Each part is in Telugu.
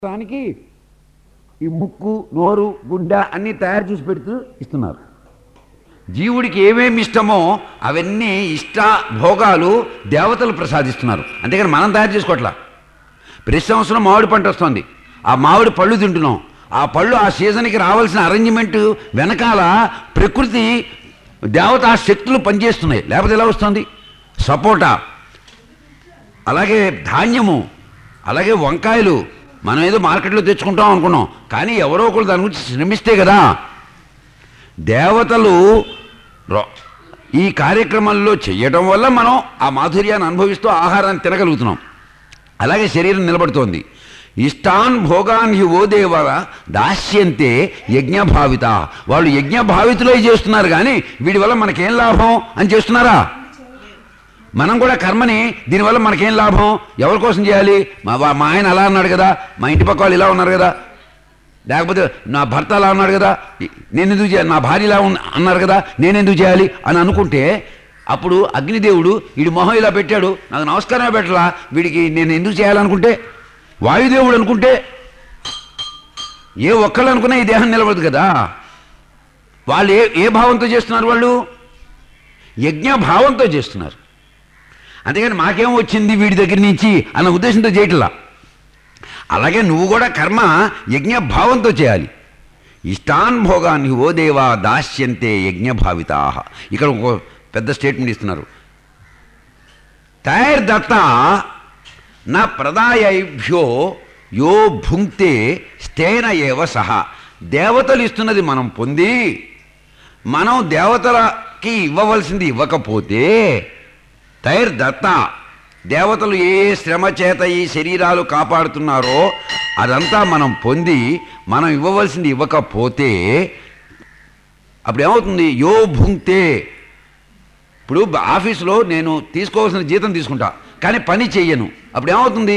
దానికి ఈ ముక్కు నోరు గుండె అన్నీ తయారు చేసి పెడుతూ ఇస్తున్నారు జీవుడికి ఏమేమి ఇష్టమో అవన్నీ ఇష్ట భోగాలు దేవతలు ప్రసాదిస్తున్నారు అంతేకాని మనం తయారు చేసుకోవట్లా ప్రతి సంవత్సరం మామిడి పంట వస్తుంది ఆ మామిడి పళ్ళు తింటున్నాం ఆ పళ్ళు ఆ సీజన్కి రావాల్సిన అరేంజ్మెంట్ వెనకాల ప్రకృతి దేవతా శక్తులు పనిచేస్తున్నాయి లేకపోతే ఎలా వస్తుంది సపోటా అలాగే ధాన్యము అలాగే వంకాయలు మనం ఏదో మార్కెట్లో తెచ్చుకుంటాం అనుకున్నాం కానీ ఎవరో ఒకరు దాని గురించి శ్రమిస్తే కదా దేవతలు రో- ఈ కార్యక్రమంలో చెయ్యటం వల్ల మనం ఆ మాధుర్యాన్ని అనుభవిస్తూ ఆహారాన్ని తినగలుగుతున్నాం అలాగే శరీరం నిలబడుతోంది ఇష్టాన్ భోగాన్ హి ఓ దేవ దాస్యంతే యజ్ఞభావిత వాళ్ళు యజ్ఞభావితులే చేస్తున్నారు కానీ వీడి వల్ల మనకేం లాభం అని చేస్తున్నారా మనం కూడా కర్మని దీనివల్ల మనకేం లాభం ఎవరి కోసం చేయాలి మా వా- మా ఆయన అలా అన్నాడు కదా మా ఇంటి పక్క వాళ్ళు ఇలా ఉన్నారు కదా లేకపోతే నా భర్త అలా ఉన్నాడు కదా నేను ఎందుకు చేయాలి నా భార్య ఇలా ఉన్న- అన్నారు కదా నేను ఎందుకు చేయాలి అని అనుకుంటే అప్పుడు అగ్నిదేవుడు వీడి మొహం ఇలా పెట్టాడు నాకు నమస్కారమే పెట్టలా వీడికి నేను ఎందుకు చేయాలనుకుంటే వాయుదేవుడు అనుకుంటే ఏ ఒక్కళ్ళు అనుకున్నా ఈ దేహం నిలబడదు కదా వాళ్ళు ఏ ఏ భావంతో చేస్తున్నారు వాళ్ళు యజ్ఞ భావంతో చేస్తున్నారు అంతేగాని మాకేం వచ్చింది వీడి దగ్గర నుంచి అన్న ఉద్దేశంతో చేయట్లా అలాగే నువ్వు కూడా కర్మ యజ్ఞ భావంతో చేయాలి ఇష్టాన్ భోగాన్ని ఓ దేవా దాస్యంతే యజ్ఞభావితా ఇక్కడ ఒక పెద్ద స్టేట్మెంట్ ఇస్తున్నారు తైర్దత్త నా ప్రదాయభ్యో యో భుంక్తే స్థేన ఏవ సహా దేవతలు ఇస్తున్నది మనం పొంది మనం దేవతలకి ఇవ్వవలసింది ఇవ్వకపోతే తైర్దత్త దేవతలు ఏ ఏ శ్రమ చేత ఈ శరీరాలు కాపాడుతున్నారో అదంతా మనం పొంది మనం ఇవ్వవలసింది ఇవ్వకపోతే అప్పుడు ఏమవుతుంది యో భుంక్తే ఇప్పుడు ఆఫీసులో నేను తీసుకోవాల్సిన జీతం తీసుకుంటా కానీ పని చెయ్యను అప్పుడు ఏమవుతుంది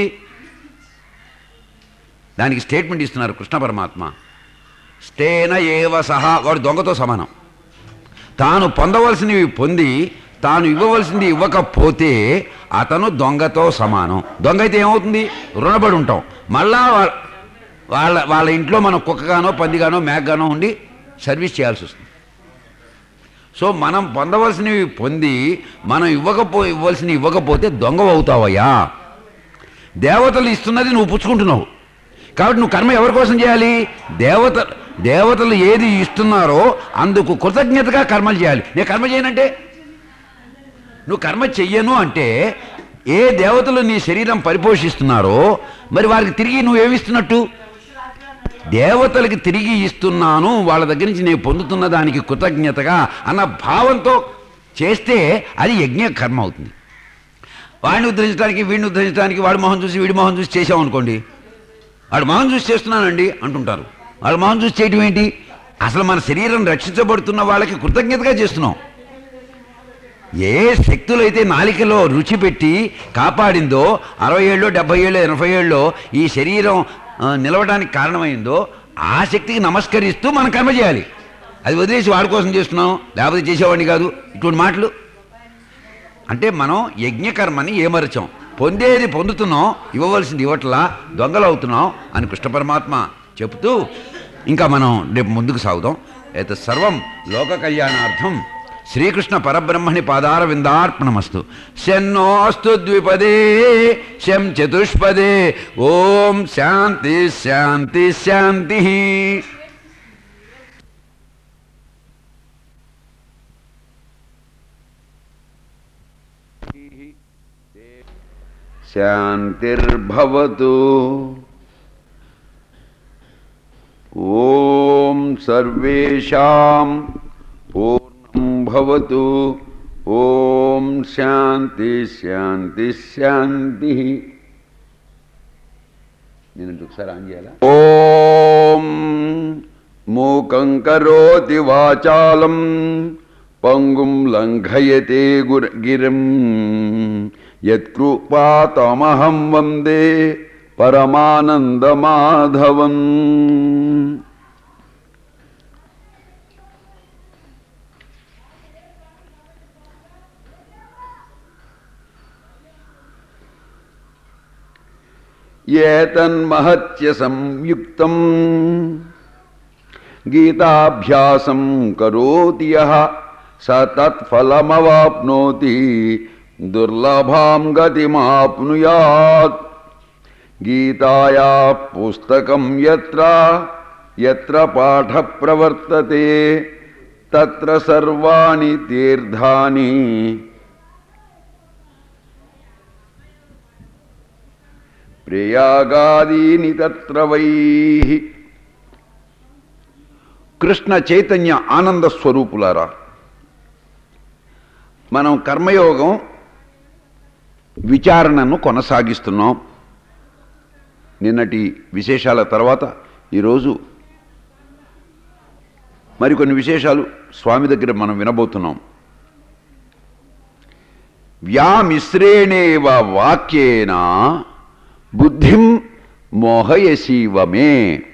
దానికి స్టేట్మెంట్ ఇస్తున్నారు కృష్ణ పరమాత్మ స్టేన ఏవ సహా వాడు దొంగతో సమానం తాను పొందవలసినవి పొంది తాను ఇవ్వవలసింది ఇవ్వకపోతే అతను దొంగతో సమానం దొంగ అయితే ఏమవుతుంది రుణపడి ఉంటాం మళ్ళా వా- వాళ్ళ వాళ్ళ ఇంట్లో మనం కుక్కగానో పందిగానో మేకగానో ఉండి సర్వీస్ చేయాల్సి వస్తుంది సో మనం పొందవలసినవి పొంది మనం ఇవ్వకపో ఇవ్వాల్సినవి ఇవ్వకపోతే దొంగ అవుతావయ్యా దేవతలు ఇస్తున్నది నువ్వు పుచ్చుకుంటున్నావు కాబట్టి నువ్వు కర్మ ఎవరి కోసం చేయాలి దేవత దేవతలు ఏది ఇస్తున్నారో అందుకు కృతజ్ఞతగా కర్మలు చేయాలి నేను కర్మ చేయనంటే నువ్వు కర్మ చెయ్యను అంటే ఏ దేవతలు నీ శరీరం పరిపోషిస్తున్నారో మరి వారికి తిరిగి నువ్వేమిస్తున్నట్టు దేవతలకి తిరిగి ఇస్తున్నాను వాళ్ళ దగ్గర నుంచి నేను పొందుతున్న దానికి కృతజ్ఞతగా అన్న భావంతో చేస్తే అది యజ్ఞ కర్మ అవుతుంది వాడిని ఉద్ధరించడానికి వీడిని ఉద్ధరించడానికి వాడి మొహం చూసి వీడి మొహం చూసి చేసామనుకోండి వాడు మొహం చూసి చేస్తున్నానండి అంటుంటారు వాడు మొహం చూసి చేయటం ఏంటి అసలు మన శరీరం రక్షించబడుతున్న వాళ్ళకి కృతజ్ఞతగా చేస్తున్నాం ఏ శక్తులైతే నాలికలో రుచి పెట్టి కాపాడిందో అరవై ఏళ్ళు డెబ్బై ఏళ్ళు ఎనభై ఏళ్ళు ఈ శరీరం ఆ, నిలవడానికి కారణమైందో ఆ శక్తికి నమస్కరిస్తూ మనం కర్మ చేయాలి అది వదిలేసి వాడి కోసం చేస్తున్నాం లేకపోతే చేసేవాడిని కాదు ఇటువంటి మాటలు అంటే మనం యజ్ఞకర్మని ఏమరచాం పొందేది పొందుతున్నాం ఇవ్వవలసింది ఇవ్వట్లా దొంగలు అవుతున్నాం అని కృష్ణ పరమాత్మ చెబుతూ ఇంకా మనం రేపు ముందుకు సాగుదాం అయితే సర్వం లోక కళ్యాణార్థం శ్రీకృష్ణ పరబ్రహ్మణి పాదార విందార్పణమస్తు శన్నోస్తు ద్విపదే శం చతుష్పదే ఓం శాంతి శాంతి శాంతి శాంతిర్భవతు ఓం సర్వేషాం పూర్ణం భవతు ఓం శాంతి శాంతి శాంతి నేను ఒకసారి ఆన్ చేయాలా ఓం మూకం కరోతి వాచాలం పంగుం లంఘయతే గుర గిరం యత్కృపాతమహం వందే పరమానందమాధవం ఏతన్మహత్య సంయుక్తం గీతాభ్యాసం కరోతి యః స తత్ఫలమవాప్నోతి దుర్లభాం గతిమాప్నుయాత్ గీతాయా పుస్తకం యత్ర యత్ర పాఠ ప్రవర్తతే తత్ర సర్వాణి తీర్థాని ప్రయాగాదీని తత్ర వై కృష్ణ చైతన్య ఆనంద స్వరూపులారా మనం కర్మయోగం విచారణను కొనసాగిస్తున్నాం నిన్నటి విశేషాల తర్వాత ఈరోజు మరికొన్ని విశేషాలు స్వామి దగ్గర మనం వినబోతున్నాం వ్యామిశ్రేణేవ వాక్యేన బుద్ధిం మోహయసీవమే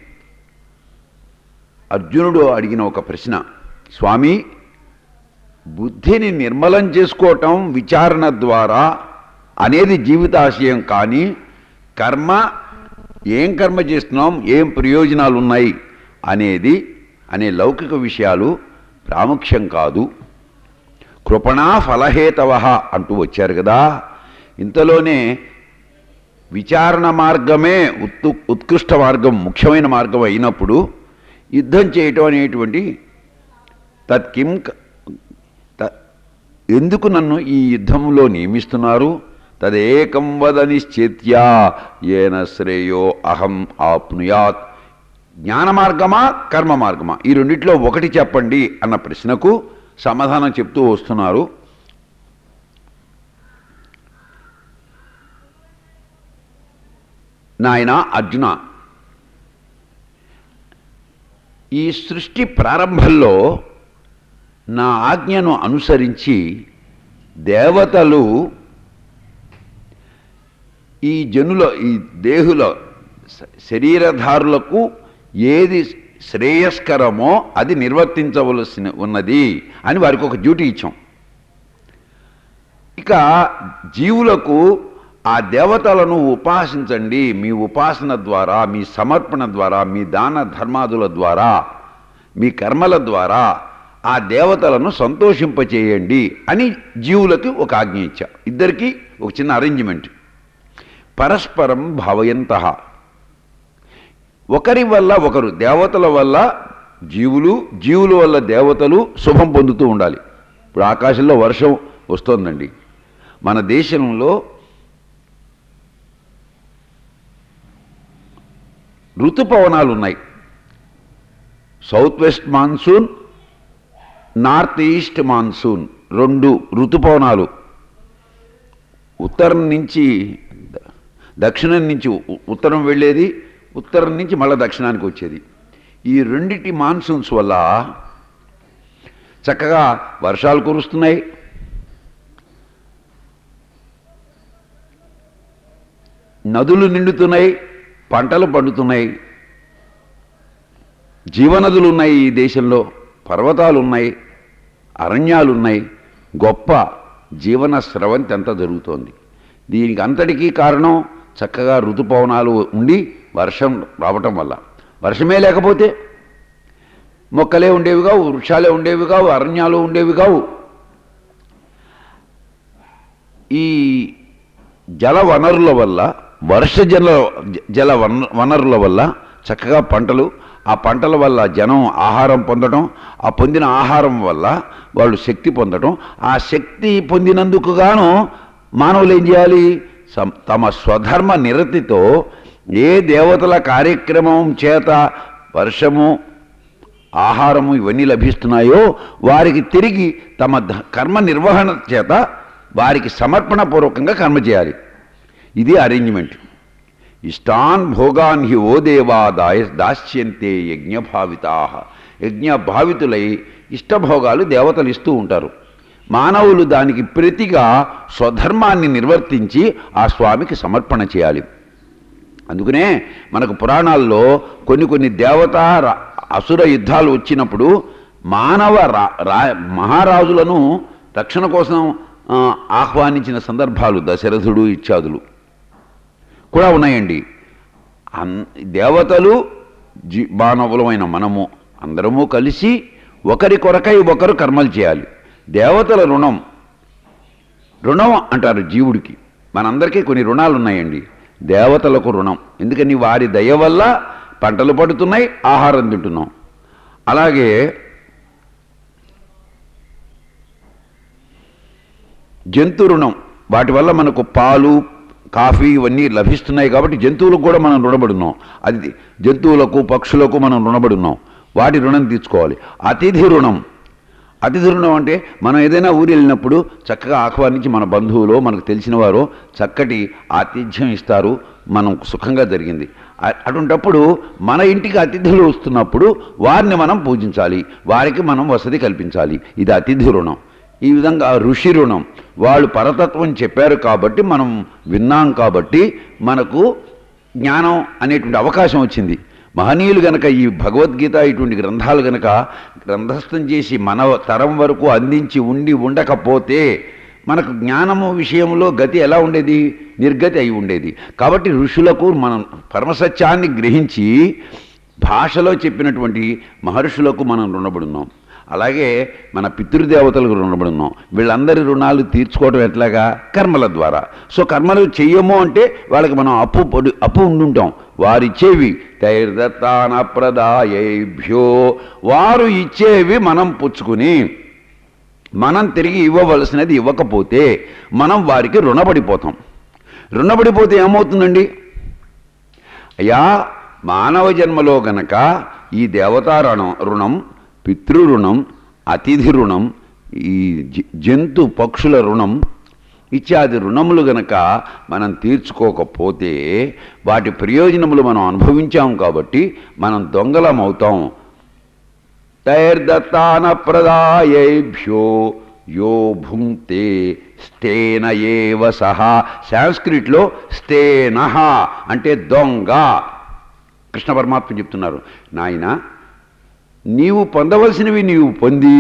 అర్జునుడు అడిగిన ఒక ప్రశ్న స్వామి బుద్ధిని నిర్మలం చేసుకోవటం విచారణ ద్వారా అనేది జీవితాశయం కానీ కర్మ ఏం కర్మ చేస్తున్నాం ఏం ప్రయోజనాలు ఉన్నాయి అనేది అనే లౌకిక విషయాలు ప్రాముఖ్యం కాదు కృపణా ఫలహేతవ అంటూ వచ్చారు కదా ఇంతలోనే విచారణ మార్గమే ఉత్తు ఉత్కృష్ట మార్గం ముఖ్యమైన మార్గం అయినప్పుడు యుద్ధం చేయటం అనేటువంటి తత్కిం క- త- ఎందుకు నన్ను ఈ యుద్ధంలో నియమిస్తున్నారు తదేకం వద నిశ్చేత్యా ఏన శ్రేయో అహం ఆప్నుయాత్ జ్ఞాన మార్గమా కర్మ మార్గమా ఈ రెండిట్లో ఒకటి చెప్పండి అన్న ప్రశ్నకు సమాధానం చెప్తూ వస్తున్నారు నాయన అర్జున ఈ సృష్టి ప్రారంభంలో నా ఆజ్ఞను అనుసరించి దేవతలు ఈ జనుల ఈ దేహుల శ- శరీరధారులకు ఏది శ్రేయస్కరమో అది నిర్వర్తించవలసిన ఉన్నది అని వారికి ఒక డ్యూటీ ఇచ్చాం ఇక జీవులకు ఆ దేవతలను ఉపాసించండి మీ ఉపాసన ద్వారా మీ సమర్పణ ద్వారా మీ దాన ధర్మాదుల ద్వారా మీ కర్మల ద్వారా ఆ దేవతలను సంతోషింపచేయండి అని జీవులకి ఒక ఆజ్ఞ ఇచ్చా ఇద్దరికి ఒక చిన్న అరేంజ్మెంట్ పరస్పరం భావయంత ఒకరి వల్ల ఒకరు దేవతల వల్ల జీవులు జీవుల వల్ల దేవతలు శుభం పొందుతూ ఉండాలి ఇప్పుడు ఆకాశంలో వర్షం వస్తోందండి మన దేశంలో ఋతుపవనాలు ఉన్నాయి south west monsoon north east monsoon రెండు ఋతుపవనాలు ఉత్తరం నుంచి దక్షిణం నుంచి ఉ- ఉత్తరం వెళ్ళేది ఉత్తరం నుంచి మళ్ళీ దక్షిణానికి వచ్చేది ఈ రెండిటి మాన్సూన్స్ వల్ల చక్కగా వర్షాలు కురుస్తున్నాయి నదులు నిండుతున్నాయి పంటలు పండుతున్నాయి జీవనదులు ఉన్నాయి ఈ దేశంలో పర్వతాలు ఉన్నాయి అరణ్యాలు ఉన్నాయి గొప్ప జీవన స్రవంతి అంతా జరుగుతోంది దీనికి అంతటికీ కారణం చక్కగా ఋతుపవనాలు ఉండి వర్షం రావటం వల్ల వర్షమే లేకపోతే మొక్కలే ఉండేవి కావు వృక్షాలే ఉండేవి కావు అరణ్యాలు ఉండేవి కావు ఈ జల వనరుల వల్ల వర్ష జల జల వన వనరుల వల్ల చక్కగా పంటలు ఆ పంటల వల్ల జనం ఆహారం పొందడం ఆ పొందిన ఆహారం వల్ల వాళ్ళు శక్తి పొందడం ఆ శక్తి పొందినందుకు గాను మానవులు ఏం చేయాలి సం- తమ స్వధర్మ నిరతితో ఏ దేవతల కార్యక్రమం చేత వర్షము ఆహారము ఇవన్నీ లభిస్తున్నాయో వారికి తిరిగి తమ ధ- కర్మ నిర్వహణ చేత వారికి సమర్పణపూర్వకంగా కర్మ చేయాలి ఇది అరేంజ్మెంట్ ఇష్టాన్ భోగాన్ హి ఓ దేవా దాయ దాస్యంతే యజ్ఞభావితా యజ్ఞభావితులై ఇష్టభోగాలు దేవతలు ఇస్తూ ఉంటారు మానవులు దానికి ప్రతిగా స్వధర్మాన్ని నిర్వర్తించి ఆ స్వామికి సమర్పణ చేయాలి అందుకనే మనకు పురాణాల్లో కొన్ని కొన్ని దేవత రా- అసుర యుద్ధాలు వచ్చినప్పుడు మానవ రా రా- మహారాజులను రక్షణ కోసం ఆ, ఆహ్వానించిన సందర్భాలు దశరథుడు ఇత్యాదులు కూడా ఉన్నాయండి అన్ దేవతలు జీ మానవులమైన మనము అందరము కలిసి ఒకరి కొరకై ఒకరు కర్మలు చేయాలి దేవతల రుణం రుణం అంటారు జీవుడికి మనందరికీ కొన్ని రుణాలు ఉన్నాయండి దేవతలకు రుణం ఎందుకని వారి దయ వల్ల పంటలు పడుతున్నాయి ఆహారం తింటున్నాం అలాగే జంతు రుణం వాటి వల్ల మనకు పాలు కాఫీ ఇవన్నీ లభిస్తున్నాయి కాబట్టి జంతువులకు కూడా మనం రుణపడున్నాం అది జంతువులకు పక్షులకు మనం రుణపడున్నాం వాటి రుణం తీర్చుకోవాలి అతిథి రుణం అతిథి రుణం అంటే మనం ఏదైనా ఊరు వెళ్ళినప్పుడు చక్కగా ఆహ్వానించి మన బంధువులు మనకు తెలిసిన వారు చక్కటి ఆతిథ్యం ఇస్తారు మనం సుఖంగా జరిగింది అ- అటువంటప్పుడు మన ఇంటికి అతిథులు వస్తున్నప్పుడు వారిని మనం పూజించాలి వారికి మనం వసతి కల్పించాలి ఇది అతిథి రుణం ఈ విధంగా ఋషి రుణం వాళ్ళు పరతత్వం చెప్పారు కాబట్టి మనం విన్నాం కాబట్టి మనకు జ్ఞానం అనేటువంటి అవకాశం వచ్చింది మహనీయులు గనక ఈ భగవద్గీత ఇటువంటి గ్రంథాలు గనక గ్రంథస్థం చేసి మన తరం వరకు అందించి ఉండి ఉండకపోతే మనకు జ్ఞానము విషయంలో గతి ఎలా ఉండేది నిర్గతి అయి ఉండేది కాబట్టి ఋషులకు మనం పరమసత్యాన్ని గ్రహించి భాషలో చెప్పినటువంటి మహర్షులకు మనం రుణపడున్నాం అలాగే మన పితృదేవతలకు రుణపడున్నాం వీళ్ళందరి రుణాలు తీర్చుకోవడం ఎట్లాగా కర్మల ద్వారా సో కర్మలు చెయ్యము అంటే వాళ్ళకి మనం అప్పు పొడి అప్పు ఉండుంటాం వారిచ్చేవి తైర్దత్తాన ప్రదాయేభ్యో వారు ఇచ్చేవి మనం పుచ్చుకుని మనం తిరిగి ఇవ్వవలసినది ఇవ్వకపోతే మనం వారికి రుణపడిపోతాం రుణపడిపోతే ఏమవుతుందండి అయ్యా మానవ జన్మలో గనక ఈ దేవతా రుణం రుణం పితృ రుణం అతిథి రుణం ఈ జ- జంతు పక్షుల రుణం ఇత్యాది రుణములు గనక మనం తీర్చుకోకపోతే వాటి ప్రయోజనములు మనం అనుభవించాం కాబట్టి మనం దొంగలం అవుతాం తైర్దత్తాన ప్రదాయేభ్యో యో భుంక్తే స్తేన ఏవ సహా సాంస్క్రిట్లో స్తేనహ అంటే దొంగ కృష్ణ పరమాత్మ చెప్తున్నారు నాయన నీవు పొందవలసినవి నీవు పొంది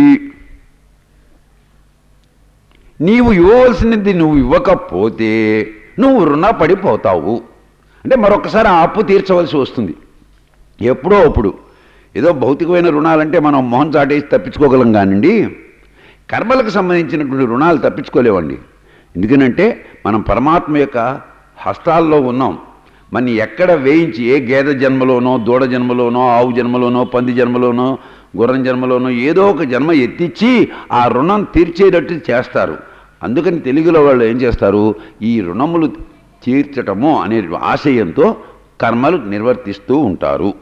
నీవు ఇవ్వవలసినది నువ్వు ఇవ్వకపోతే నువ్వు రుణపడిపోతావు అంటే మరొకసారి ఆ అప్పు తీర్చవలసి వస్తుంది ఎప్పుడో అప్పుడు ఏదో భౌతికమైన రుణాలంటే మనం మొహం చాటేసి తప్పించుకోగలం కానివ్వండి కర్మలకు సంబంధించినటువంటి రుణాలు తప్పించుకోలేవండి ఎందుకనంటే మనం పరమాత్మ యొక్క హస్తాల్లో ఉన్నాం మన ఎక్కడ వేయించి ఏ గేదె జన్మలోనో దూడ జన్మలోనో ఆవు జన్మలోనో పంది జన్మలోనో గుర్రం జన్మలోనో ఏదో ఒక జన్మ ఎత్తిచ్చి ఆ రుణం తీర్చేటట్టు చేస్తారు అందుకని తెలుగులో వాళ్ళు ఏం చేస్తారు ఈ రుణములు తీర్చటము అనే ఆశయంతో కర్మలు నిర్వర్తిస్తూ ఉంటారు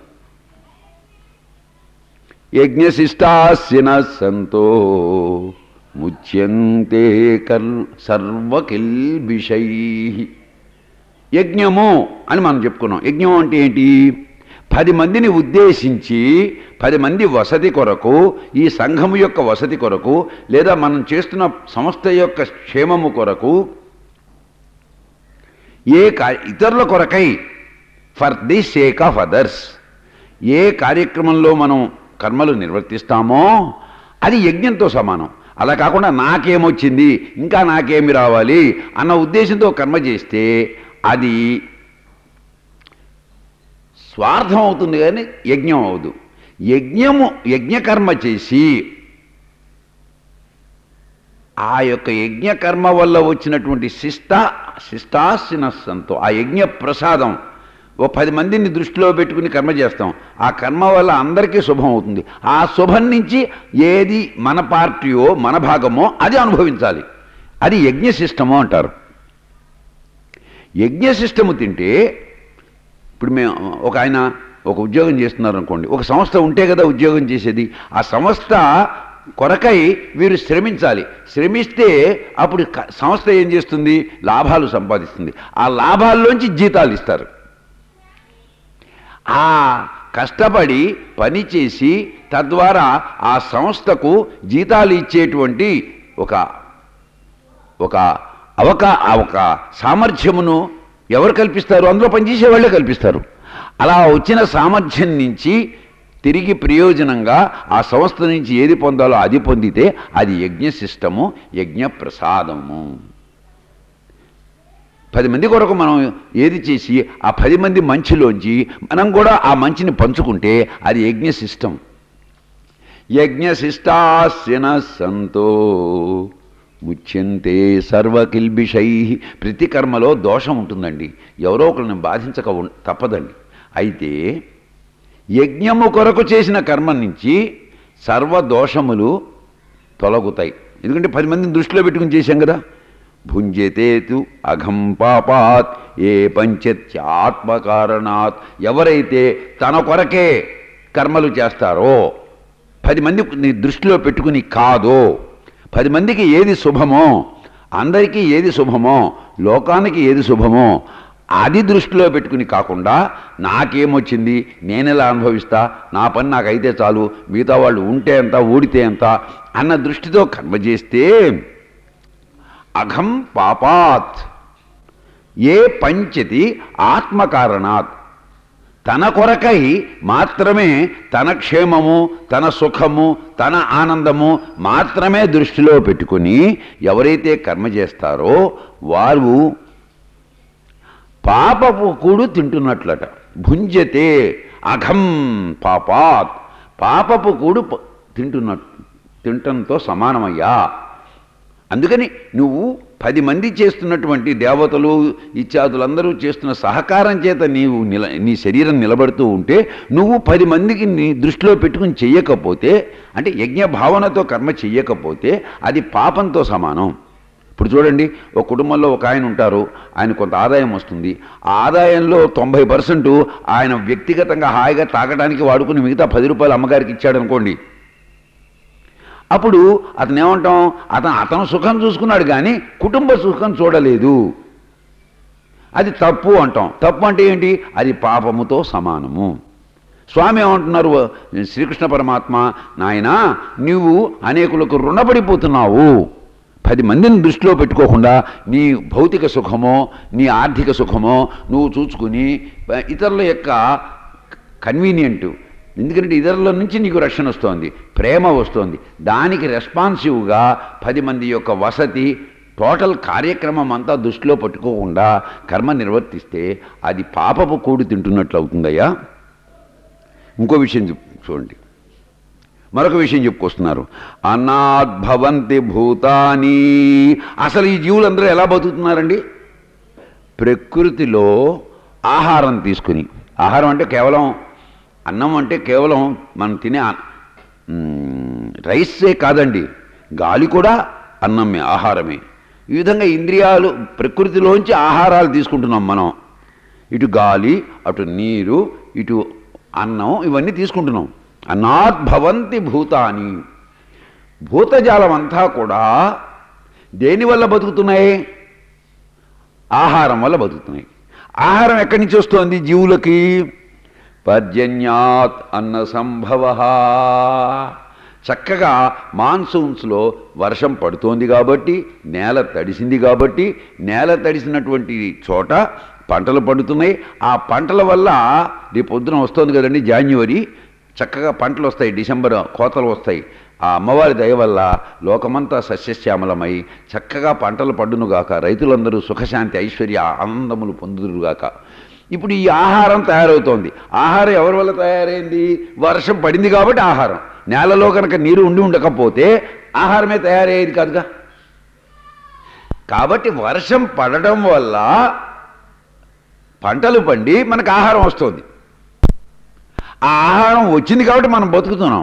యజ్ఞశిష్టాస్యన సంతో ముచ్యంతే కర్ సర్వకిల్బిషై యజ్ఞము అని మనం చెప్పుకున్నాం యజ్ఞం అంటే ఏంటి పది మందిని ఉద్దేశించి పది మంది వసతి కొరకు ఈ సంఘము యొక్క వసతి కొరకు లేదా మనం చేస్తున్న సంస్థ యొక్క క్షేమము కొరకు ఏ కా ఇతరుల కొరకై for the sake of others ఏ కార్యక్రమంలో మనం కర్మలు నిర్వర్తిస్తామో అది యజ్ఞంతో సమానం అలా కాకుండా నాకేమొచ్చింది ఇంకా నాకేమి రావాలి అన్న ఉద్దేశంతో కర్మ చేస్తే అది స్వార్థం అవుతుంది కానీ యజ్ఞం అవదు యజ్ఞము యజ్ఞకర్మ చేసి ఆ యొక్క యజ్ఞకర్మ వల్ల వచ్చినటువంటి శిష్ట శిష్టాశినస్సంతో ఆ యజ్ఞ ప్రసాదం ఓ పది మందిని దృష్టిలో పెట్టుకుని కర్మ చేస్తాం ఆ కర్మ వల్ల అందరికీ శుభం అవుతుంది ఆ శుభం నుంచి ఏది మన పార్టీయో మన భాగమో అది అనుభవించాలి అది యజ్ఞ సిస్టము అంటారు యజ్ఞ సిస్టము తింటే ఇప్పుడు మేము ఒక ఆయన ఒక ఉద్యోగం చేస్తున్నారు అనుకోండి ఒక సంస్థ ఉంటే కదా ఉద్యోగం చేసేది ఆ సంస్థ కొరకై వీరు శ్రమించాలి శ్రమిస్తే అప్పుడు క- సంస్థ ఏం చేస్తుంది లాభాలు సంపాదిస్తుంది ఆ లాభాల్లోంచి జీతాలు ఇస్తారు ఆ కష్టపడి పని చేసి తద్వారా ఆ సంస్థకు జీతాలు ఇచ్చేటువంటి ఒక ఒక అవకా ఆ ఒక సామర్థ్యమును ఎవరు కల్పిస్తారు అందులో పనిచేసే వాళ్ళే కల్పిస్తారు అలా వచ్చిన సామర్థ్యం నుంచి తిరిగి ప్రయోజనంగా ఆ సంస్థ నుంచి ఏది పొందాలో అది పొందితే అది యజ్ఞ సిస్టము యజ్ఞ ప్రసాదము పది మంది కొరకు మనం ఏది చేసి ఆ పది మంది మంచిలోంచి మనం కూడా ఆ మంచిని పంచుకుంటే అది యజ్ఞ సిస్టమ్ యజ్ఞశిష్టాస్యన సంతో ముచ్యంతే సర్వకిల్బిషై ప్రతి కర్మలో దోషం ఉంటుందండి ఎవరో ఒకరిని బాధించక ఉన్- తప్పదండి అయితే యజ్ఞము కొరకు చేసిన కర్మ నుంచి సర్వ దోషములు తొలగుతాయి ఎందుకంటే పది మందిని దృష్టిలో పెట్టుకుని చేశాం కదా భుంజతేతు అఘం పాపాత్ ఏ పంచత్యాత్మకారణాత్ ఎవరైతే తన కొరకే కర్మలు చేస్తారో పది మంది దృష్టిలో పెట్టుకుని కాదో పది మందికి ఏది శుభమో అందరికీ ఏది శుభమో లోకానికి ఏది శుభమో అది దృష్టిలో పెట్టుకుని కాకుండా నాకేమొచ్చింది నేనెలా అనుభవిస్తా నా పని నాకైతే చాలు మిగతా వాళ్ళు ఉంటే ఎంత ఊడితే ఎంత అన్న దృష్టితో కర్మ చేస్తే అఘం పాపాత్ ఏ పంచతి ఆత్మకారణాత్ తన కొరకై మాత్రమే తన క్షేమము తన సుఖము తన ఆనందము మాత్రమే దృష్టిలో పెట్టుకుని ఎవరైతే కర్మ చేస్తారో వారు పాపపు కూడు తింటున్నట్లట భుంజతే అఘం పాపాత్ పాపపు కూడు ప- తింటున్నట్టు తింటంతో సమానమయ్యా అందుకని నువ్వు పది మంది చేస్తున్నటువంటి దేవతలు ఇత్యాదులందరూ చేస్తున్న సహకారం చేత నీవు నిల నీ శరీరం నిలబడుతూ ఉంటే నువ్వు పది మందికి నీ దృష్టిలో పెట్టుకుని చెయ్యకపోతే అంటే యజ్ఞ భావనతో కర్మ చెయ్యకపోతే అది పాపంతో సమానం ఇప్పుడు చూడండి ఒక కుటుంబంలో ఒక ఆయన ఉంటారు ఆయన కొంత ఆదాయం వస్తుంది ఆ ఆదాయంలో తొంభై పర్సెంట్ ఆయన వ్యక్తిగతంగా హాయిగా తాగడానికి వాడుకుని మిగతా పది రూపాయలు అమ్మగారికి ఇచ్చాడు అనుకోండి అప్పుడు అతను ఏమంటాం అతను అతను సుఖం చూసుకున్నాడు కానీ కుటుంబ సుఖం చూడలేదు అది తప్పు అంటాం తప్పు అంటే ఏంటి అది పాపముతో సమానము స్వామి ఏమంటున్నారు శ్రీకృష్ణ పరమాత్మ నాయనా నీవు అనేకులకు రుణపడిపోతున్నావు పది మందిని దృష్టిలో పెట్టుకోకుండా నీ భౌతిక సుఖమో నీ ఆర్థిక సుఖమో నువ్వు చూసుకుని ఇతరుల యొక్క కన్వీనియంట్ ఎందుకంటే ఇతరుల నుంచి నీకు రక్షణ వస్తోంది ప్రేమ వస్తోంది దానికి రెస్పాన్సివ్గా పది మంది యొక్క వసతి టోటల్ కార్యక్రమం అంతా దృష్టిలో పట్టుకోకుండా కర్మ నిర్వర్తిస్తే అది పాపపు కూడు తింటున్నట్లు అవుతుందయ్యా ఇంకో విషయం చెప్ చూడండి మరొక విషయం చెప్పుకొస్తున్నారు అన్నాద్భవంతి భూతాని అసలు ఈ జీవులందరూ ఎలా బతుకుతున్నారండి ప్రకృతిలో ఆహారం తీసుకుని ఆహారం అంటే కేవలం అన్నం అంటే కేవలం మనం తినే ఆ- మ్, రైసే కాదండి గాలి కూడా అన్నమే ఆహారమే ఈ విధంగా ఇంద్రియాలు ప్రకృతిలోంచి ఆహారాలు తీసుకుంటున్నాం మనం ఇటు గాలి అటు నీరు ఇటు అన్నం ఇవన్నీ తీసుకుంటున్నాం అన్నాద్భవంతి భూతాని భూతజాలం అంతా కూడా దేనివల్ల బతుకుతున్నాయి ఆహారం వల్ల బతుకుతున్నాయి ఆహారం ఎక్కడి నుంచి వస్తోంది జీవులకి పర్జన్యాత్ అన్న సంభవ చక్కగా మాన్సూన్స్లో వర్షం పడుతోంది కాబట్టి నేల తడిసింది కాబట్టి నేల తడిసినటువంటి చోట పంటలు పండుతున్నాయి ఆ పంటల వల్ల రేపు పొద్దున వస్తుంది కదండి జాన్యువరి చక్కగా పంటలు వస్తాయి డిసెంబర్ కోతలు వస్తాయి ఆ అమ్మవారి దయ వల్ల లోకమంతా సస్యశ్యామలమై చక్కగా పంటలు పండునుగాక రైతులందరూ సుఖశాంతి ఐశ్వర్య ఆనందములు పొందుదురుగాక ఇప్పుడు ఈ ఆహారం తయారవుతోంది ఆహారం ఎవరి వల్ల తయారైంది వర్షం పడింది కాబట్టి ఆహారం నేలలో కనుక నీరు ఉండి ఉండకపోతే ఆహారమే తయారయ్యేది కాదుగా కాబట్టి వర్షం పడడం వల్ల పంటలు పండి మనకు ఆహారం వస్తుంది ఆ ఆహారం వచ్చింది కాబట్టి మనం బతుకుతున్నాం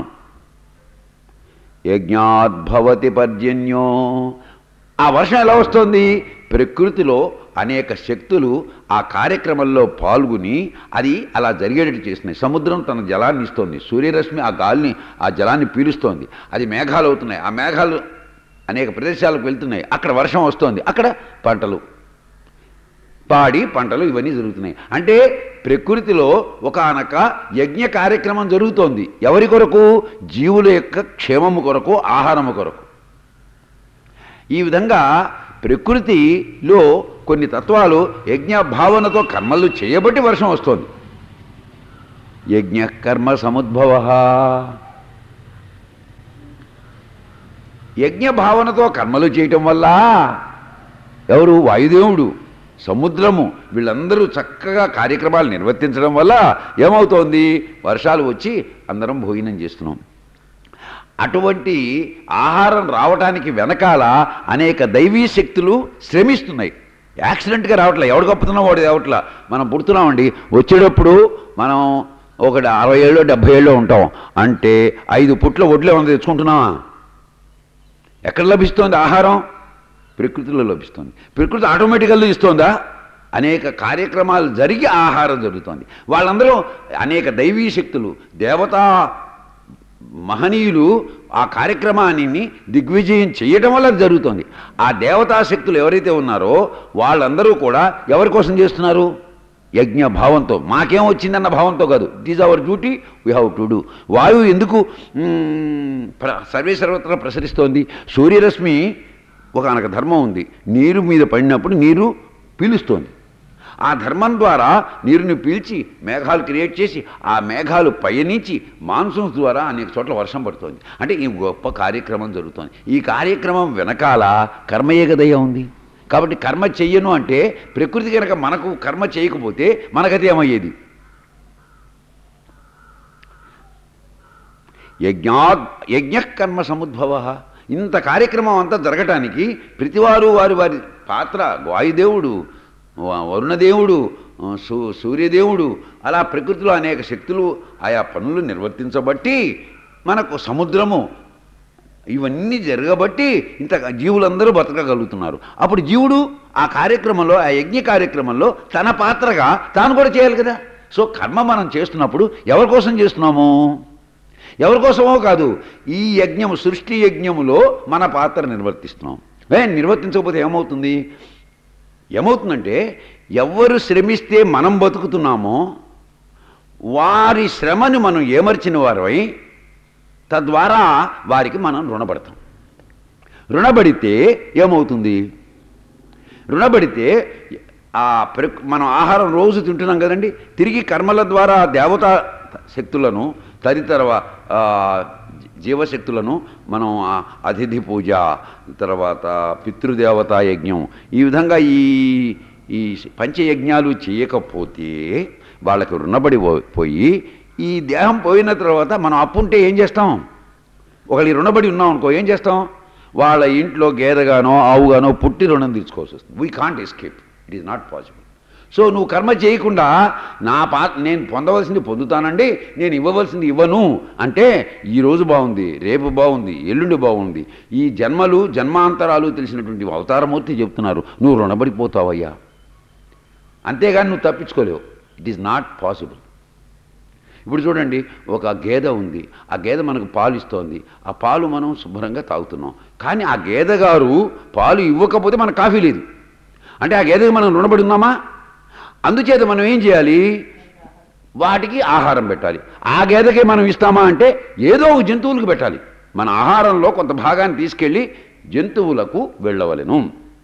యజ్ఞాద్భవతి పర్జన్యో ఆ వర్షం ఎలా వస్తుంది ప్రకృతిలో అనేక శక్తులు ఆ కార్యక్రమంలో పాల్గొని అది అలా జరిగేటట్టు చేస్తున్నాయి సముద్రం తన జలాన్ని ఇస్తోంది సూర్యరశ్మి ఆ గాలిని ఆ జలాన్ని పీలుస్తోంది అది మేఘాలు అవుతున్నాయి ఆ మేఘాలు అనేక ప్రదేశాలకు వెళ్తున్నాయి అక్కడ వర్షం వస్తోంది అక్కడ పంటలు పాడి పంటలు ఇవన్నీ జరుగుతున్నాయి అంటే ప్రకృతిలో ఒకనొక యజ్ఞ కార్యక్రమం జరుగుతోంది ఎవరి కొరకు జీవుల యొక్క క్షేమము కొరకు ఆహారము కొరకు ఈ విధంగా ప్రకృతిలో కొన్ని తత్వాలు యజ్ఞ భావనతో కర్మలు చేయబట్టి వర్షం వస్తోంది యజ్ఞ కర్మ సముద్భవ యజ్ఞ భావనతో కర్మలు చేయటం వల్ల ఎవరు వాయుదేవుడు సముద్రము వీళ్ళందరూ చక్కగా కార్యక్రమాలు నిర్వర్తించడం వల్ల ఏమవుతోంది వర్షాలు వచ్చి అందరం భోజనం చేస్తున్నాం అటువంటి ఆహారం రావటానికి వెనకాల అనేక దైవీ శక్తులు శ్రమిస్తున్నాయి యాక్సిడెంట్గా రావట్లే ఎవడు గొప్పతున్నాం వాడు రావట్లా మనం పుడుతున్నామండి వచ్చేటప్పుడు మనం ఒక అరవై ఏళ్ళు డెబ్భై ఏళ్ళు ఉంటాం అంటే ఐదు పుట్ల ఒడ్లే ఉంది తెచ్చుకుంటున్నామా ఎక్కడ లభిస్తోంది ఆహారం ప్రకృతిలో లభిస్తుంది ప్రకృతి ఆటోమేటికల్గా ఇస్తోందా అనేక కార్యక్రమాలు జరిగి ఆహారం జరుగుతోంది వాళ్ళందరూ అనేక దైవీ శక్తులు దేవతా మహనీయులు ఆ కార్యక్రమాన్ని దిగ్విజయం చేయటం వల్ల అది జరుగుతోంది ఆ దేవతా శక్తులు ఎవరైతే ఉన్నారో వాళ్ళందరూ కూడా ఎవరి కోసం చేస్తున్నారు యజ్ఞ భావంతో మాకేం వచ్చిందన్న భావంతో కాదు it is our duty we have to do వాయువు ఎందుకు మ్మ్, ప్ర- సర్వే సర్వత్రా ప్రసరిస్తోంది సూర్యరశ్మి ఒక అనక ధర్మం ఉంది నీరు మీద పడినప్పుడు నీరు పీలుస్తోంది ఆ ధర్మం ద్వారా నీరుని పీల్చి మేఘాలు క్రియేట్ చేసి ఆ మేఘాలు పయనించి మాన్సూన్స్ ద్వారా అనేక చోట్ల వర్షం పడుతోంది అంటే ఈ గొప్ప కార్యక్రమం జరుగుతోంది ఈ కార్యక్రమం వెనకాల కర్మయేగదయ ఉంది కాబట్టి కర్మ చెయ్యను అంటే ప్రకృతి కనుక మనకు కర్మ చేయకపోతే మనకది ఏమయ్యేది యజ్ఞా యజ్ఞ కర్మ సముద్భవ ఇంత కార్యక్రమం అంతా జరగటానికి ప్రతివారు వారి వారి పాత్ర వాయుదేవుడు వ- వరుణదేవుడు ఆ, సూ సూర్యదేవుడు అలా ప్రకృతిలో అనేక శక్తులు ఆయా పనులు నిర్వర్తించబట్టి మనకు సముద్రము ఇవన్నీ జరగబట్టి ఇంత జీవులందరూ బతకగలుగుతున్నారు అప్పుడు జీవుడు ఆ కార్యక్రమంలో ఆ యజ్ఞ కార్యక్రమంలో తన పాత్రగా తాను కూడా చేయాలి కదా సో కర్మ మనం చేస్తున్నప్పుడు ఎవరి కోసం చేస్తున్నాము ఎవరి కోసమో కాదు ఈ యజ్ఞము సృష్టి యజ్ఞములో మన పాత్ర నిర్వర్తిస్తున్నాం ఏ నిర్వర్తించకపోతే ఏమవుతుంది ఏమవుతుందంటే ఎవరు శ్రమిస్తే మనం బతుకుతున్నామో వారి శ్రమను మనం ఏమర్చిన వారమై తద్వారా వారికి మనం రుణపడతాం రుణపడితే ఏమవుతుంది రుణపడితే ఆ ప్రక్ మనం ఆహారం రోజు తింటున్నాం కదండి తిరిగి కర్మల ద్వారా దేవతా శక్తులను తదితర ఆ, జీవశక్తులను మనం ఆ అతిథి పూజ తర్వాత పితృదేవతా యజ్ఞం ఈ విధంగా ఈ ఈ పంచయజ్ఞాలు చేయకపోతే వాళ్ళకి రుణపడి పో- పోయి ఈ దేహం పోయిన తర్వాత మనం అప్పుంటే ఏం చేస్తాం ఒకళ్ళు రుణపడి ఉన్నాం అనుకో ఏం చేస్తాం వాళ్ళ ఇంట్లో గేదెగానో ఆవుగానో పుట్టి రుణం తీర్చుకోవాల్సి వస్తుంది we can't escape it is not possible so నువ్వు కర్మ చేయకుండా నా పా నేను పొందవలసింది పొందుతానండి నేను ఇవ్వవలసింది ఇవ్వను అంటే ఈ రోజు బాగుంది రేపు బాగుంది ఎల్లుండి బాగుంది ఈ జన్మలు జన్మాంతరాలు తెలిసినటువంటి అవతారమూర్తి చెప్తున్నారు నువ్వు రుణపడిపోతావయ్యా అంతేగాని నువ్వు తప్పించుకోలేవు ఇట్ ఈస్ నాట్ పాసిబుల్ ఇప్పుడు చూడండి ఒక గేదె ఉంది ఆ గేదె మనకు పాలు ఇస్తోంది ఆ పాలు మనం శుభ్రంగా తాగుతున్నాం కానీ ఆ గేదె గారు పాలు ఇవ్వకపోతే మనకు కాఫీ లేదు అంటే ఆ గేదెకి మనం రుణపడి ఉన్నామా అందుచేత మనం ఏం చేయాలి వాటికి ఆహారం పెట్టాలి ఆ గేదెకే మనం ఇస్తామా అంటే ఏదో ఒక జంతువులకు పెట్టాలి మన ఆహారంలో కొంత భాగాన్ని తీసుకెళ్ళి జంతువులకు వెళ్ళవలెను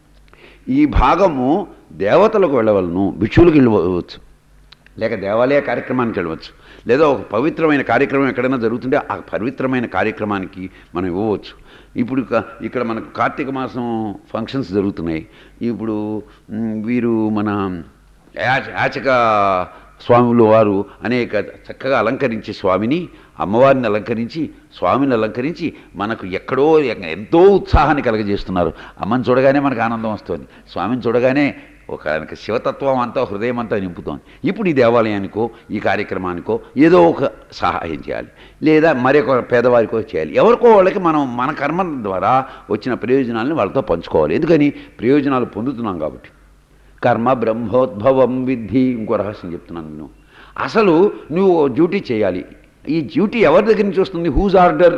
ఈ భాగము దేవతలకు వెళ్ళవలను భిక్షువులకు వెళ్ళవచ్చు లేక దేవాలయ కార్యక్రమానికి వెళ్ళవచ్చు లేదా ఒక పవిత్రమైన కార్యక్రమం ఎక్కడైనా జరుగుతుంటే ఆ పవిత్రమైన కార్యక్రమానికి మనం ఇవ్వవచ్చు ఇప్పుడు ఇక- ఇక్కడ మనకు కార్తీక మాసం ఫంక్షన్స్ జరుగుతున్నాయి ఇప్పుడు మ్, వీరు మన యాచ- యాచక స్వాములు వారు అనేక చక్కగా అలంకరించి స్వామిని అమ్మవారిని అలంకరించి స్వామిని అలంకరించి మనకు ఎక్కడో ఎక్క- ఎంతో ఉత్సాహాన్ని కలగజేస్తున్నారు అమ్మని చూడగానే మనకు ఆనందం వస్తుంది స్వామిని చూడగానే ఒక ఆయనకి శివతత్వం అంతా హృదయం అంతా నింపుతోంది ఇప్పుడు ఈ దేవాలయానికో ఈ కార్యక్రమానికో ఏదో ఒక సహాయం చేయాలి లేదా మరొక పేదవారికో చేయాలి ఎవరికో వాళ్ళకి మనం మన కర్మ ద్వారా వచ్చిన ప్రయోజనాలను వాళ్ళతో పంచుకోవాలి ఎందుకని ప్రయోజనాలు పొందుతున్నాం కాబట్టి కర్మ బ్రహ్మోద్భవం విద్ధి ఇంకో రహస్యం చెప్తున్నాను నేను అసలు నువ్వు ఓ డ్యూటీ చేయాలి ఈ డ్యూటీ ఎవరి దగ్గర నుంచి వస్తుంది హూజ్ ఆర్డర్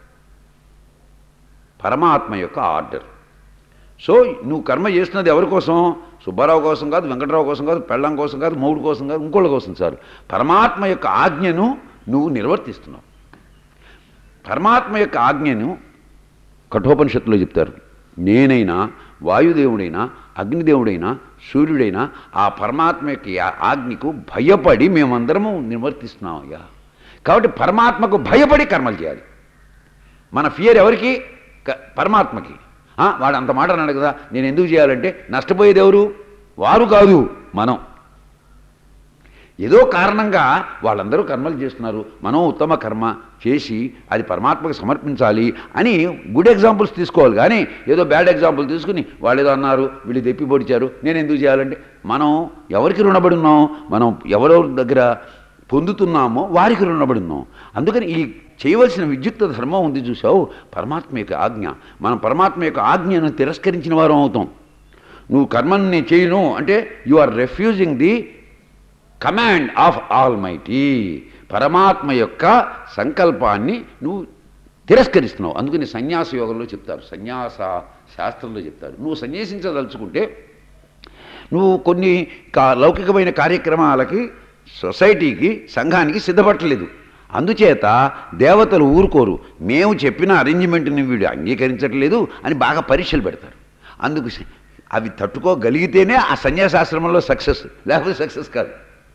పరమాత్మ యొక్క ఆర్డర్ సో నువ్వు కర్మ చేస్తున్నది ఎవరి కోసం సుబ్బారావు కోసం కాదు వెంకటరావు కోసం కాదు పెళ్ళం కోసం కాదు మౌడు కోసం కాదు ఇంకోళ్ళ కోసం సార్ పరమాత్మ యొక్క ఆజ్ఞను నువ్వు నిర్వర్తిస్తున్నావు పరమాత్మ యొక్క ఆజ్ఞను కఠోపనిషత్తులో చెప్తారు నేనైనా వాయుదేవుడైనా అగ్నిదేవుడైనా సూర్యుడైనా ఆ పరమాత్మ యొక్క ఆ- ఆజ్ఞకు భయపడి మేమందరము నిర్వర్తిస్తున్నాం అయ్యా కాబట్టి పరమాత్మకు భయపడి కర్మలు చేయాలి మన ఫియర్ ఎవరికి క- పరమాత్మకి ఆ, వాడు అంత మాట అన్నాడు కదా నేను ఎందుకు చేయాలంటే నష్టపోయేది ఎవరు వారు కాదు మనం ఏదో కారణంగా వాళ్ళందరూ కర్మలు చేస్తున్నారు మనం ఉత్తమ కర్మ చేసి అది పరమాత్మకు సమర్పించాలి అని గుడ్ ఎగ్జాంపుల్స్ తీసుకోవాలి కానీ ఏదో బ్యాడ్ ఎగ్జాంపుల్ తీసుకుని వాళ్ళు ఏదో అన్నారు వీళ్ళు దెప్పి పొడిచారు నేను ఎందుకు చేయాలంటే మనం ఎవరికి రుణపడి ఉన్నాం మనం ఎవరెవరి దగ్గర పొందుతున్నామో వారికి రుణపడి ఉన్నాం అందుకని ఈ చేయవలసిన విద్యుక్త ధర్మం ఉంది చూసావు పరమాత్మ యొక్క ఆజ్ఞ మనం పరమాత్మ యొక్క ఆజ్ఞను తిరస్కరించిన వారం అవుతాం నువ్వు కర్మని నేను చేయను అంటే you are refusing the command of almighty పరమాత్మ యొక్క సంకల్పాన్ని నువ్వు తిరస్కరిస్తున్నావు అందుకని సన్యాస యోగంలో చెప్తారు సన్యాస శాస్త్రంలో చెప్తారు నువ్వు సన్యాసించదలుచుకుంటే నువ్వు కొన్ని కా లౌకికమైన కార్యక్రమాలకి సొసైటీకి సంఘానికి సిద్ధపట్టలేదు అందుచేత దేవతలు ఊరుకోరు మేము చెప్పిన అరేంజ్మెంట్ని వీడు అంగీకరించట్లేదు అని బాగా పరీక్షలు పెడతారు అందుకు స- అవి తట్టుకోగలిగితేనే ఆ సన్యాసాశ్రమంలో సక్సెస్ లేకపోతే సక్సెస్ కాదు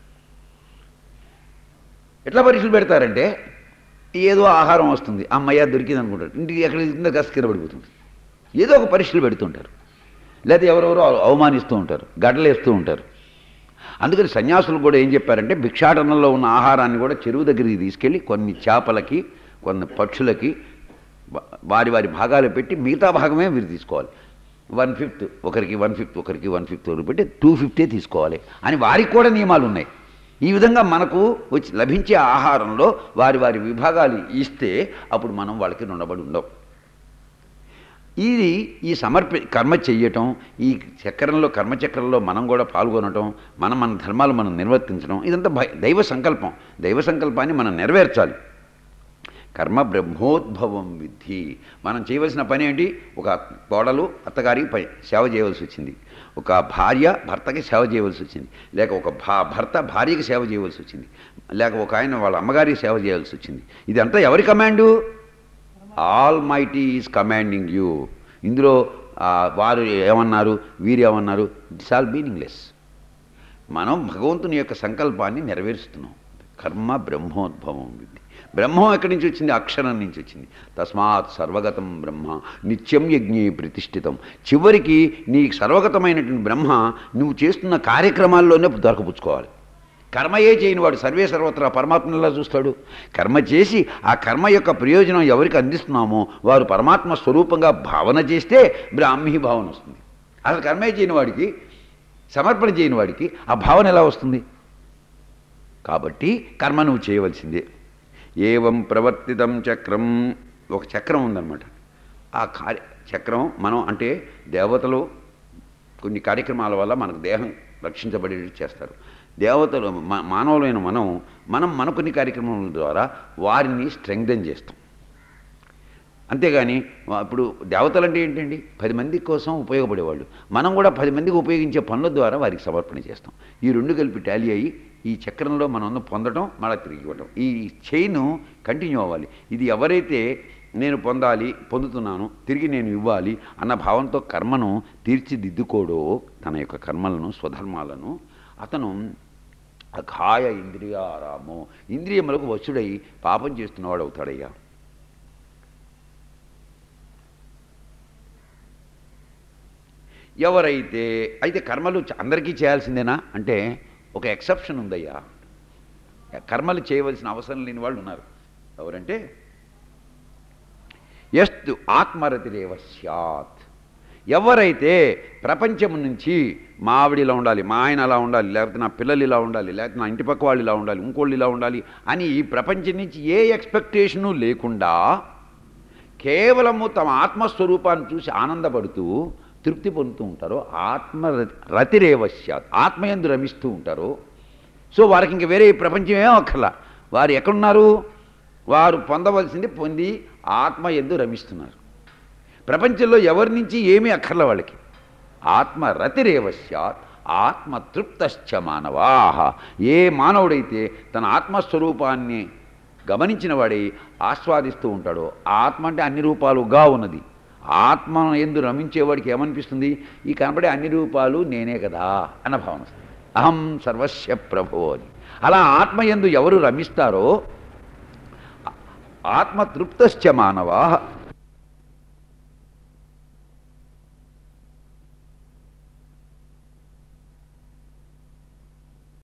ఎట్లా పరీక్షలు పెడతారంటే ఏదో ఆహారం వస్తుంది అమ్మయ్య దొరికింది అనుకుంటారు ఇంటికి ఎక్కడ కింద గస్ కింద పడిపోతుంది ఏదో ఒక పరీక్షలు పెడుతుంటారు లేదా ఎవరెవరో అవమానిస్తూ ఉంటారు గడ్డలేస్తూ ఉంటారు అందుకని సన్యాసులు కూడా ఏం చెప్పారంటే భిక్షాటనంలో ఉన్న ఆహారాన్ని కూడా చెరువు దగ్గరికి తీసుకెళ్ళి కొన్ని చేపలకి కొన్ని పక్షులకి వా- వారి వారి భాగాలు పెట్టి మిగతా భాగమే మీరు తీసుకోవాలి వన్ ఫిఫ్త్ ఒకరికి వన్ ఫిఫ్త్ ఒకరికి వన్ ఫిఫ్త్ ఒకరికి పెట్టి టూ ఫిఫ్టీ తీసుకోవాలి అని వారికి కూడా నియమాలు ఉన్నాయి ఈ విధంగా మనకు వచ్చి లభించే ఆహారంలో వారి వారి విభాగాలు ఇస్తే అప్పుడు మనం వాళ్ళకి రుణపడి ఉండవు ఇది ఈ సమర్పి కర్మ చెయ్యటం ఈ చక్రంలో కర్మచక్రంలో మనం కూడా పాల్గొనటం మనం మన ధర్మాలు మనం నిర్వర్తించడం ఇదంతా భై- దైవ సంకల్పం దైవ సంకల్పాన్ని మనం నెరవేర్చాలి కర్మ బ్రహ్మోద్భవం విద్ధి మనం చేయవలసిన పని ఏంటి ఒక కోడలు అత్తగారికి పని సేవ చేయవలసి వచ్చింది ఒక భార్య భర్తకి సేవ చేయవలసి వచ్చింది లేక ఒక భా భర్త భార్యకి సేవ చేయవలసి వచ్చింది లేక ఒక ఆయన వాళ్ళ అమ్మగారికి సేవ చేయాల్సి వచ్చింది ఇదంతా ఎవరి command almighty is commanding you ఇందులో ఆ, వారు ఏమన్నారు వీరు ఏమన్నారు ఇట్స్ ఆల్ మీనింగ్లెస్ మనం భగవంతుని యొక్క సంకల్పాన్ని నెరవేరుస్తున్నాం కర్మ బ్రహ్మోద్భవం విద్ధి బ్రహ్మం ఎక్కడి నుంచి వచ్చింది అక్షరం నుంచి వచ్చింది తస్మాత్ సర్వగతం బ్రహ్మ నిత్యం యజ్ఞే ప్రతిష్ఠితం చివరికి నీ సర్వగతమైనటువంటి బ్రహ్మ నువ్వు చేస్తున్న కార్యక్రమాల్లోనే దొరకపుచ్చుకోవాలి కర్మయే చేయని వాడు సర్వే సర్వత్రా పరమాత్మలా చూస్తాడు కర్మ చేసి ఆ కర్మ యొక్క ప్రయోజనం ఎవరికి అందిస్తున్నామో వారు పరమాత్మ స్వరూపంగా భావన చేస్తే బ్రాహ్మీ భావన వస్తుంది అసలు కర్మే చేయని వాడికి సమర్పణ చేయని వాడికి ఆ భావన ఎలా వస్తుంది కాబట్టి కర్మ నువ్వు చేయవలసిందే ఏవం ప్రవర్తితం చక్రం ఒక చక్రం ఉందన్నమాట ఆ కార్య చక్రం మనం అంటే దేవతలు కొన్ని కార్యక్రమాల వల్ల మనకు దేహం రక్షించబడేటట్టు చేస్తారు దేవతలు మా- మానవులైన మనం మనం మన కొన్ని కార్యక్రమాల ద్వారా వారిని స్ట్రెంగ్దెన్ చేస్తాం అంతేగాని వా- ఇప్పుడు దేవతలు అంటే ఏంటండి పది మంది కోసం ఉపయోగపడేవాళ్ళు మనం కూడా పది మందికి ఉపయోగించే పనుల ద్వారా వారికి సమర్పణ చేస్తాం ఈ రెండు కలిపి టాలీ అయ్యి ఈ చక్రంలో మనం పొందడం మళ్ళీ తిరిగి ఇవ్వటం ఈ చైన్ కంటిన్యూ అవ్వాలి ఇది ఎవరైతే నేను పొందాలి పొందుతున్నాను తిరిగి నేను ఇవ్వాలి అన్న భావంతో కర్మను తీర్చిదిద్దుకోడో తన యొక్క కర్మలను స్వధర్మాలను అతను అఘాయ ఇంద్రియారామో ఇంద్రియములకు వశుడై పాపం చేస్తున్నవాడు అవుతాడయ్యా ఎవరైతే అయితే కర్మలు చ- అందరికీ చేయాల్సిందేనా అంటే ఒక ఎక్సెప్షన్ ఉందయ్యా కర్మలు చేయవలసిన అవసరం లేని వాళ్ళు ఉన్నారు ఎవరంటే ఎస్తు ఆత్మరతిరేవ స్యాత్ ఎవరైతే ప్రపంచం నుంచి మా ఆవిడ ఇలా ఉండాలి మా ఆయన అలా ఉండాలి లేకపోతే నా పిల్లలు ఇలా ఉండాలి లేకపోతే నా ఇంటి పక్క వాళ్ళు ఇలా ఉండాలి ఇంకోళ్ళు ఇలా ఉండాలి అని ఈ ప్రపంచం నుంచి ఏ ఎక్స్పెక్టేషను లేకుండా కేవలము తమ ఆత్మస్వరూపాన్ని చూసి ఆనందపడుతూ తృప్తి పొందుతూ ఉంటారో ఆత్మ రతిరేవశ్యాత్ ఆత్మయందు రమిస్తూ ఉంటారో సో వారికి ఇంక వేరే ఈ ప్రపంచం ఏం అక్కర్లా వారు ఎక్కడున్నారు వారు పొందవలసింది పొంది ఆత్మ ఎందు రమిస్తున్నారు ప్రపంచంలో ఎవరి నుంచి ఏమీ అక్కర్ల వాళ్ళకి ఆత్మ రతిరేవశ్యాత్ ఆత్మ తృప్తశ్చ మానవాహ ఏ మానవుడైతే తన ఆత్మస్వరూపాన్ని గమనించిన వాడై ఆస్వాదిస్తూ ఉంటాడో ఆ ఆత్మ అంటే అన్ని రూపాలుగా ఉన్నది ఆత్మ ఎందు రమించేవాడికి ఏమనిపిస్తుంది ఈ కనపడే అన్ని రూపాలు నేనే కదా అన్న భావన వస్తుంది అహం సర్వస్య ప్రభో అని అలా ఆత్మ ఎందు ఎవరు రమిస్తారో ఆత్మతృప్తశ్చ మానవా